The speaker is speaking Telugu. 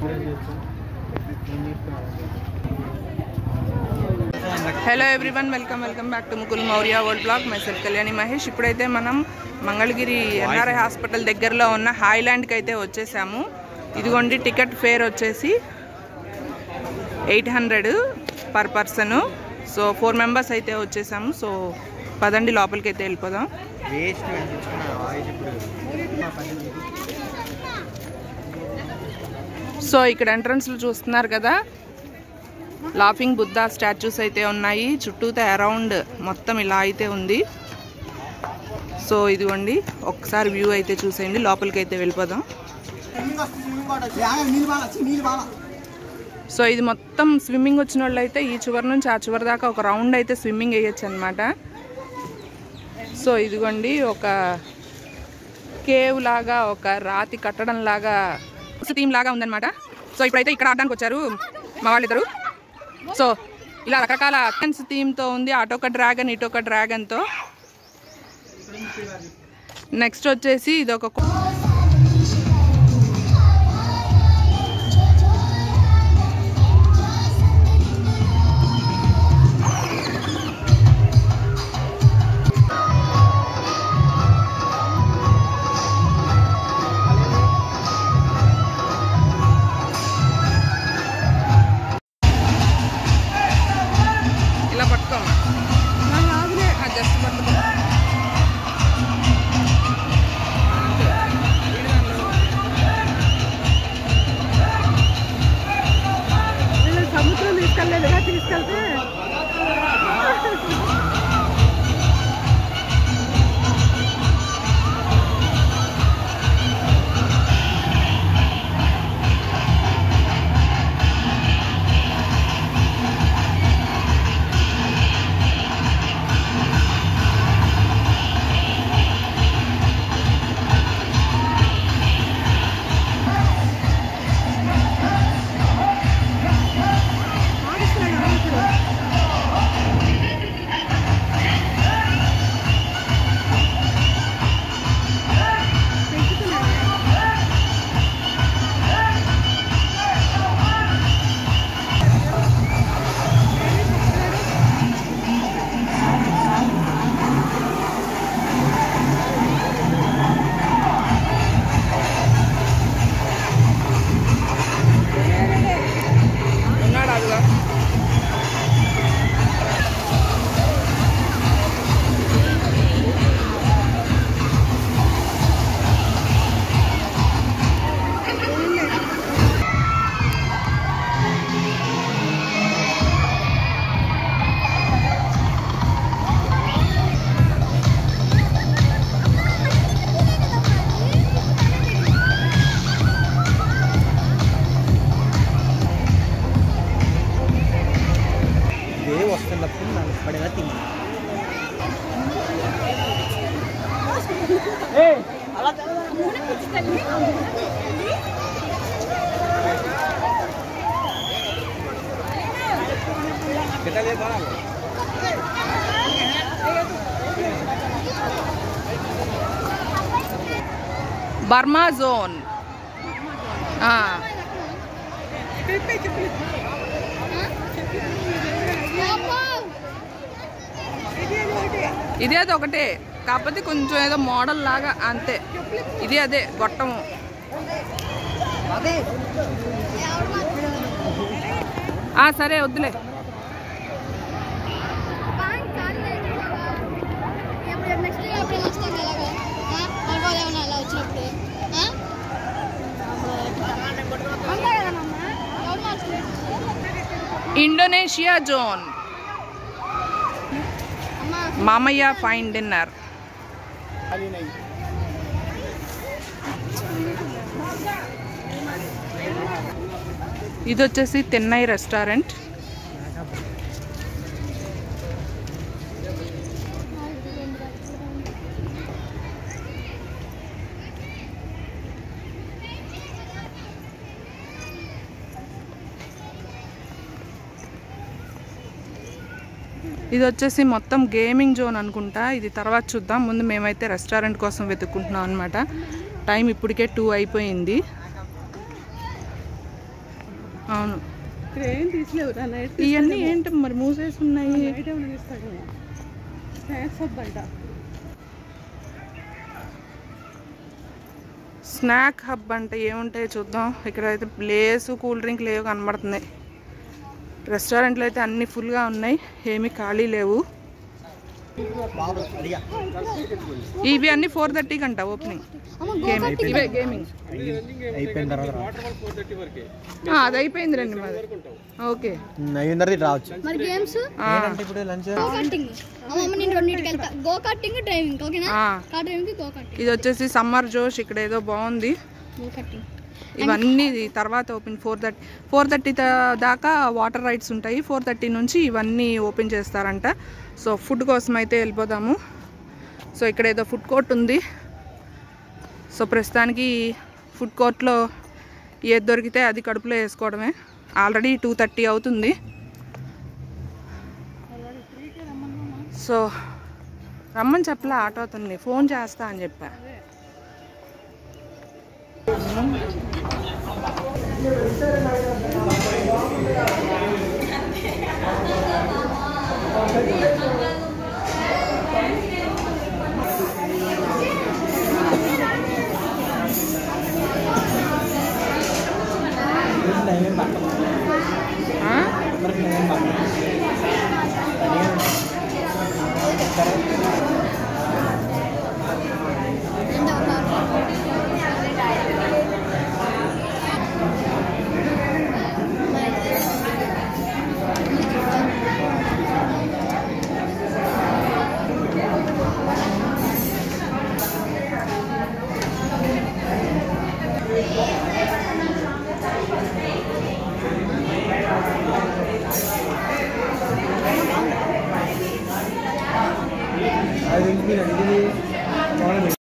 Hello everyone welcome welcome back to Mukul Maurya world blog myself Kalyani Mahesh ఇప్పుడైతే మనం మంగళగిరి ఎన్ఆర్ఐ హాస్పిటల్ దగ్గరలో ఉన్న హాయ్లాండ్కి అయితే వచ్చేసాము ఇదిగోండి టికెట్ ఫేర్ వచ్చేసి eight hundred per person so four members అయితే వచ్చేసాము సో పదండి లోపలికి అయితే వెళ్ళిపోదాం వేస్ట్ అనిపించుకున్నా వాయిస్ ఇప్పుడు సో ఇక్కడ ఎంట్రన్స్లో చూస్తున్నారు కదా లాఫింగ్ బుద్ధ స్టాచ్యూస్ అయితే ఉన్నాయి చుట్టూతో అరౌండ్ మొత్తం ఇలా అయితే ఉంది సో ఇదిగోండి ఒకసారి వ్యూ అయితే చూసేయండి లోపలికి అయితే వెళ్ళిపోదాం సో ఇది మొత్తం స్విమ్మింగ్ వచ్చిన వాళ్ళు అయితే ఈ చివరి నుంచి ఆ చివరి దాకా ఒక రౌండ్ అయితే స్విమ్మింగ్ వేయచ్చు అనమాట సో ఇదిగోండి ఒక కేవ్ లాగా ఒక రాతి కట్టడం లాగా థీమ్ లాగా ఉందన్నమాట సో ఇప్పుడైతే ఇక్కడ ఆడడానికి వచ్చారు మా వాళ్ళిద్దరు సో ఇలా రకరకాల థీమ్ థీమ్తో ఉంది అటొక డ్రాగన్ ఇటొక డ్రాగన్తో నెక్స్ట్ వచ్చేసి ఇది ఒక ఇలా పట్టుకోమా జస్ట్ పట్టుకో సముద్రం తీసుకెళ్ళలేదు తీసుకెళ్తే ఉన్నాడు అదిగా ఇదే వస్తున్నప్పుడు నాకు పడేలా తింది బర్మా జోన్ ఆ, ఇది అది ఒకటే కాకపోతే కొంచెం ఏదో మోడల్ లాగా అంతే ఇది అదే గొట్టము ఆ, సరే వద్దులే నెక్స్ట్ ఎప్పుడు వస్తాం ఎలాగా అనుభవాలు ఏమన్నా అలా వచ్చినప్పుడు ఆ? అంతే కదమ్మా ఎవరు మార్చలేదు ఇండోనేషియా జోన్ అమ్మా మామయ్య ఫైన్ డిన్నర్ ఇది వచ్చేసి తిన్నై రెస్టారెంట్ ఇది వచ్చేసి మొత్తం గేమింగ్ జోన్ అనుకుంటా ఇది తర్వాత చూద్దాం ముందు మేమైతే రెస్టారెంట్ కోసం వెతుక్కుంటున్నాం అనమాట టైం ఇప్పటికే టూ అయిపోయింది అవును ఇక్కడ ఏం తీసలేవు రా నైట్ ఇవన్నీ ఏంటి మరి మూసేసి ఉన్నాయి నైట్ ఏమైనా తీస్తాడు స్నాక్స్ వద్దంట స్నాక్ హబ్ అంటే ఏముంటాయి చూద్దాం ఇక్కడైతే ప్లేస్ కూల్ డ్రింక్ లేవు కనబడుతున్నాయి రెస్టారెంట్లు అయితే అన్ని ఫుల్గా ఉన్నాయి ఏమీ ఖాళీ లేవు బాబు అడిగా ఇవి అన్ని ఫోర్ థర్టీకి అంట ఓపెనింగ్ గేమింగ్ ఇవే గేమింగ్ అయిపోయిన తర్వాత రా. అది అయిపోయింది రండి మాది ఓకే అయిన తర్వాత ఇటు రావచ్చు మరి గేమ్స్ ఏంటంటే ఇప్పుడు లంచ్ గో కార్టింగ్ అమ్మమ్మ నేను రెండింటికి వెళ్తా గో కార్టింగ్ డ్రైవింగ్ ఓకేనా ఆ, కార్ డ్రైవింగ్ గో కార్టింగ్ ఇది వచ్చేసి సమ్మర్ జోష్ ఇక్కడ ఏదో బాగుంది గో కార్టింగ్ ఇవన్నీ తర్వాత open four thirty four thirty దాకా వాటర్ రైడ్స్ ఉంటాయి ఫోర్ థర్టీ నుంచి ఇవన్నీ ఓపెన్ చేస్తారంట సో ఫుడ్ కోసం అయితే వెళ్ళిపోదాము సో ఇక్కడ ఏదో ఫుడ్ కోర్ట్ ఉంది సో ప్రస్తుతానికి ఫుడ్ కోర్ట్లో ఏది దొరికితే అది కడుపులో వేసుకోవడమే ఆల్రెడీ టూ థర్టీ అవుతుంది సో రమ్మని చెప్పలే ఆటో అతన్ని ఫోన్ చేస్తా అని చెప్పా ఆ? అది మీరు అడిగింది